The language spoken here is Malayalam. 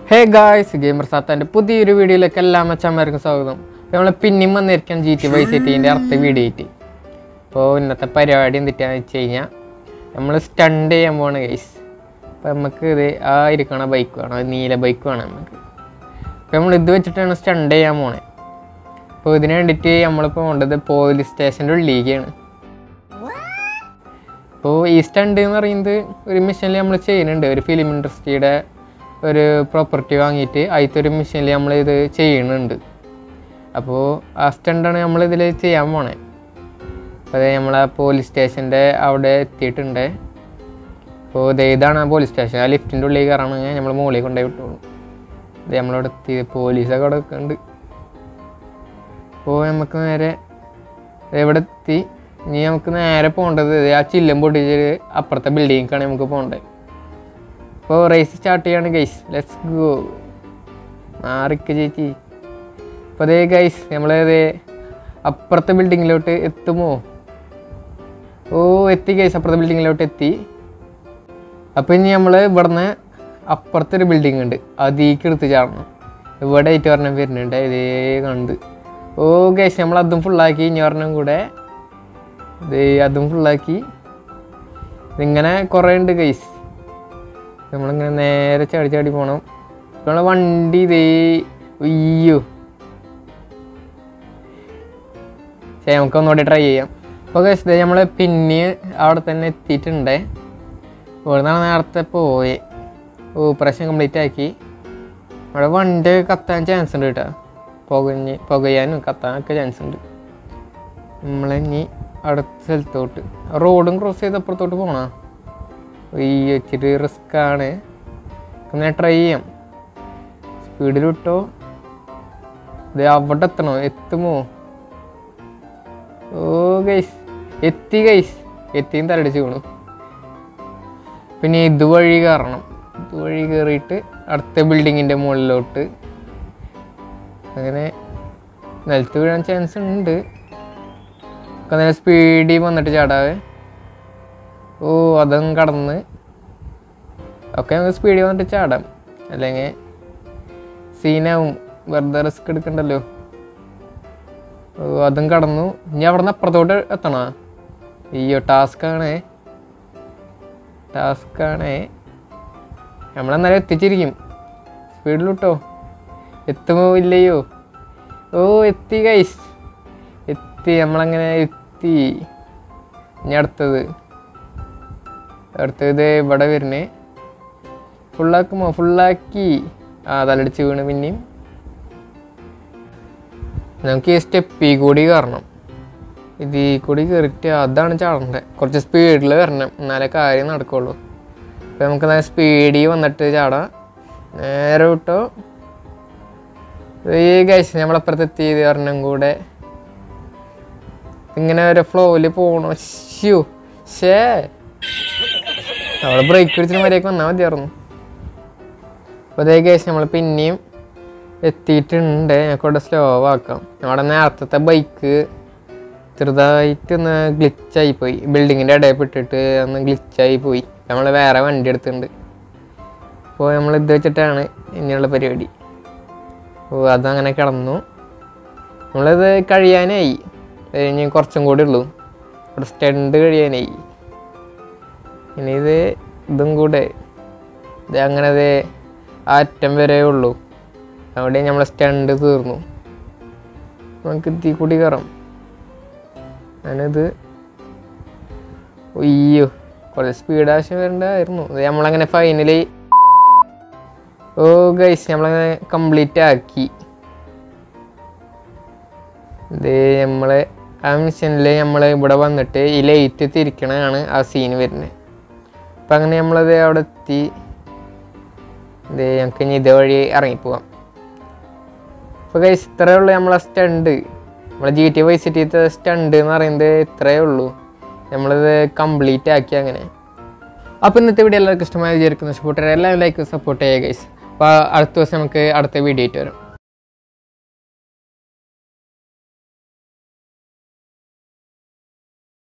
ഹേ ഗായ്സ് ഗെയിമർ സാത്താൻ്റെ പുതിയൊരു വീഡിയോയിലേക്ക് എല്ലാ മച്ചന്മാർക്കും സ്വാഗതം നമ്മൾ പിന്നെയും വന്നിരിക്കാൻ ജി ടി വൈ സിറ്റിൻ്റെ അടുത്ത വീഡിയോ ആയിട്ട് അപ്പോൾ ഇന്നത്തെ പരിപാടി എന്തിട്ടാന്ന് വെച്ച് കഴിഞ്ഞാൽ നമ്മൾ സ്റ്റണ്ട് ചെയ്യാൻ പോവാണ് ഗൈസ് അപ്പോൾ നമുക്ക് ഇത് ആ ഇരിക്കണ ബൈക്ക് വേണം അത് നീല ബൈക്ക് വേണം നമുക്ക് അപ്പോൾ നമ്മൾ ഇത് വെച്ചിട്ടാണ് സ്റ്റണ്ട് ചെയ്യാൻ പോണേ അപ്പോൾ ഇതിന് വേണ്ടിയിട്ട് നമ്മളിപ്പോൾ പോകേണ്ടത് പോലീസ് സ്റ്റേഷൻ്റെ ഉള്ളിലേക്കാണ് അപ്പോൾ ഈ സ്റ്റണ്ട് എന്ന് പറയുന്നത് ഒരു മിഷനിൽ നമ്മൾ ചെയ്യുന്നുണ്ട് ഒരു ഫിലിം ഇൻഡസ്ട്രിയുടെ ഒരു പ്രോപ്പർട്ടി വാങ്ങിയിട്ട് അതിലത്തെ ഒരു മിഷനിൽ നമ്മൾ ഇത് ചെയ്യുന്നുണ്ട് അപ്പോൾ ആ സ്റ്റണ്ടാണ് നമ്മൾ ഇതിൽ ചെയ്യാൻ പോണേ അപ്പോൾ അത് നമ്മളെ പോലീസ് സ്റ്റേഷൻ്റെ അവിടെ എത്തിയിട്ടുണ്ട് അപ്പോൾ ഇത് ഇതാണ് ആ പോലീസ് സ്റ്റേഷൻ ആ ലിഫ്റ്റിൻ്റെ ഉള്ളിൽ കയറണമെങ്കിൽ നമ്മൾ മുകളിൽ കൊണ്ടുപോയി വിട്ടോളൂ ഇത് നമ്മളവിടെ എത്തി പോലീസൊക്കെ അവിടെ ഉണ്ട് അപ്പോൾ നമുക്ക് നേരെ എവിടെ എത്തി ഇനി നമുക്ക് നേരെ പോകേണ്ടത് ഇത് ആ ചില്ലും പൊട്ടിച്ച് അപ്പുറത്തെ ബിൽഡിങ്ങിലേക്കാണ് നമുക്ക് പോകേണ്ടത് അപ്പോൾ റേസ് സ്റ്റാർട്ട് ചെയ്യാണ് ഗൈസ് ലെറ്റ്സ് ഗോ മാറിക്ക് ചേച്ചി അപ്പോൾ അതേ ഗൈസ് നമ്മളത് അപ്പുറത്തെ ബിൽഡിങ്ങിലോട്ട് എത്തുമോ ഓ എത്തി ഗൈസ് അപ്പുറത്തെ ബിൽഡിങ്ങിലോട്ട് എത്തി അപ്പോൾ ഇനി നമ്മൾ ഇവിടുന്ന് അപ്പുറത്തെ ഒരു ബിൽഡിംഗ് ഉണ്ട് അതീക്ക് എടുത്ത് ചാടണം ഇവിടെ ആയിട്ട് പറഞ്ഞാൽ വരുന്നുണ്ട് ഇതേ കണ്ട് ഓ ഗൈസ് നമ്മൾ അതും ഫുള്ളാക്കി ഇനി പറഞ്ഞും കൂടെ ഇത് അതും ഫുള്ളാക്കി ഇതിങ്ങനെ കുറേ ഉണ്ട് ഗൈസ് നമ്മളിങ്ങനെ നേരെ ചാടി ചാടി പോകണം നമ്മളെ വണ്ടി ഇതേ അയ്യോ ശരി നമുക്ക് ഒന്നുകൂടി ട്രൈ ചെയ്യാം അപ്പോൾ ഗൈസ് ഇത് നമ്മൾ പിന്നെ അവിടെ തന്നെ എത്തിയിട്ടുണ്ട് ഇവിടെ നിന്നാണ് നേരത്തെ പോയെ ഓപ്പറേഷൻ കംപ്ലീറ്റ് ആക്കി അവിടെ വണ്ടി കത്താൻ ചാൻസ് ഉണ്ട് കേട്ടോ പുകഞ്ഞ് പുകയാനും കത്താനൊക്കെ ചാൻസ് ഉണ്ട് നമ്മളിനി അടുത്ത സ്ഥലത്തോട്ട് റോഡും ക്രോസ് ചെയ്ത് അപ്പുറത്തോട്ട് പോകണ ഈ ഇച്ചിരി റിസ്ക് ആണ് ഒന്ന് ട്രൈ ചെയ്യാം സ്പീഡിൽ വിട്ടോ ഇത് അവിടെ എത്തണോ എത്തുമോ ഓ ഗൈസ് എത്തി ഗൈസ് എത്തിയും തലടിച്ച് വീണു പിന്നെ ഇതുവഴി കയറണം ഇതുവഴി കയറിയിട്ട് അടുത്ത ബിൽഡിങ്ങിൻ്റെ മുകളിലോട്ട് അങ്ങനെ നിലത്ത് വീഴാൻ ചാൻസ് ഉണ്ട് ഒക്കെ നല്ല സ്പീഡിൽ വന്നിട്ട് ചാടാവേ ഓ അതും കടന്ന് ഒക്കെ നമുക്ക് സ്പീഡിൽ വന്നിട്ട് ചാടാം അല്ലെങ്കിൽ സീനാവും വെറുതെ റിസ്ക് എടുക്കണ്ടല്ലോ ഓ അതും കടന്നു ഇനി അവിടെ നിന്ന് അപ്പുറത്തോട്ട് എത്തണോ അയ്യോ ടാസ്ക്കാണേ ടാസ്ക്കാണേ നമ്മളെന്നാലും എത്തിച്ചിരിക്കും സ്പീഡിൽ വിട്ടോ എത്തുമോ ഇല്ലയോ ഓ എത്തി ഗൈസ് എത്തി നമ്മളങ്ങനെ എത്തി ഇനി അടുത്തത് അടുത്തത് ഇവിടെ വരുന്നേ ഫുള്ളാക്കുമോ ഫുള്ളാക്കി ആ തലടിച്ച് വീണ് പിന്നെയും നമുക്ക് ഈ സ്റ്റെപ്പിൽ കൂടി കയറണം ഇതിൽ കൂടി കയറിയിട്ട് അതാണ് ചാടേണ്ടത് കുറച്ച് സ്പീഡിൽ വരണം എന്നാലേ കാര്യം നടക്കുള്ളൂ അപ്പോൾ നമുക്ക് നല്ല സ്പീഡിൽ വന്നിട്ട് ചാടാം നേരെ വിട്ടോ ഈ ഗൈസ് നമ്മളപ്പുറത്ത് എത്തി ഇത് ഒരെണ്ണം കൂടെ ഇങ്ങനെ ഒരു ഫ്ലോയിൽ പോകണോ ശ്യോ ഷേ അവിടെ ബ്രേക്ക് പിടിച്ചിട്ട് മര്യാദക്ക് വന്നാൽ മതിയായിരുന്നു അപ്പോൾ അതേ ഗൈസ് നമ്മൾ പിന്നെയും എത്തിയിട്ടുണ്ട് ഞങ്ങൾക്ക് ഇവിടെ സ്ലോ ആക്കാം നമ്മുടെ നേരത്തെ ബൈക്ക് ചെറുതായിട്ട് ഒന്ന് ഗ്ലിച്ചായി പോയി ബിൽഡിങ്ങിൻ്റെ ഇടയിൽ പെട്ടിട്ട് ഒന്ന് ഗ്ലിച്ചായി പോയി നമ്മൾ വേറെ വണ്ടി എടുത്തിട്ടുണ്ട് അപ്പോൾ നമ്മൾ ഇത് വെച്ചിട്ടാണ് ഇനിയുള്ള പരിപാടി ഓ അതങ്ങനെ കിടന്നു നമ്മളിത് കഴിയാനായി ഇനി കുറച്ചും കൂടി ഉള്ളൂ ഇവിടെ സ്റ്റണ്ട് കഴിയാനായി ഇനി ഇത് ഇതും കൂടെ ഇത് അങ്ങനെ ഇത് ആ അറ്റം വരെ ഉള്ളൂ അവിടെ നമ്മളെ സ്റ്റണ്ട് തീർന്നു നമുക്ക് തീ കൂടി കയറാം ഞാനിത് ഒയ്യോ കുറച്ച് സ്പീഡ് ആവശ്യം വരണ്ടായിരുന്നു ഇത് നമ്മളങ്ങനെ ഫൈനലി ഓ ഗൈസ് നമ്മളങ്ങനെ കംപ്ലീറ്റ് ആക്കി ഇത് നമ്മളെ ആ മിഷനിൽ നമ്മൾ ഇവിടെ വന്നിട്ട് ഈ ലൈറ്റ് തിരിക്കണതാണ് ആ സീൻ വരുന്നത് അപ്പം അങ്ങനെ നമ്മളത് അവിടെ എത്തി ഇത് ഞങ്ങൾക്ക് ഇനി ഇതുവഴി ഇറങ്ങിപ്പോവാം അപ്പോൾ ഗൈസ് ഇത്രയേ ഉള്ളൂ നമ്മളെ സ്റ്റണ്ട് നമ്മളെ ജി ടി വൈ സിറ്റിത്തെ സ്റ്റണ്ട് എന്ന് പറയുന്നത് ഇത്രയേ ഉള്ളൂ നമ്മളിത് കംപ്ലീറ്റ് ആക്കി അങ്ങനെ അപ്പോൾ ഇന്നത്തെ വീഡിയോ എല്ലാവർക്കും ഇഷ്ടമായി വിചാരിക്കുന്ന സപ്പോർട്ട് എല്ലാവരും ലൈക്ക് സപ്പോർട്ട് ചെയ്യുക ഗൈസ് അപ്പോൾ അടുത്ത ദിവസം നമുക്ക് അടുത്ത വീഡിയോ ആയിട്ട് വരും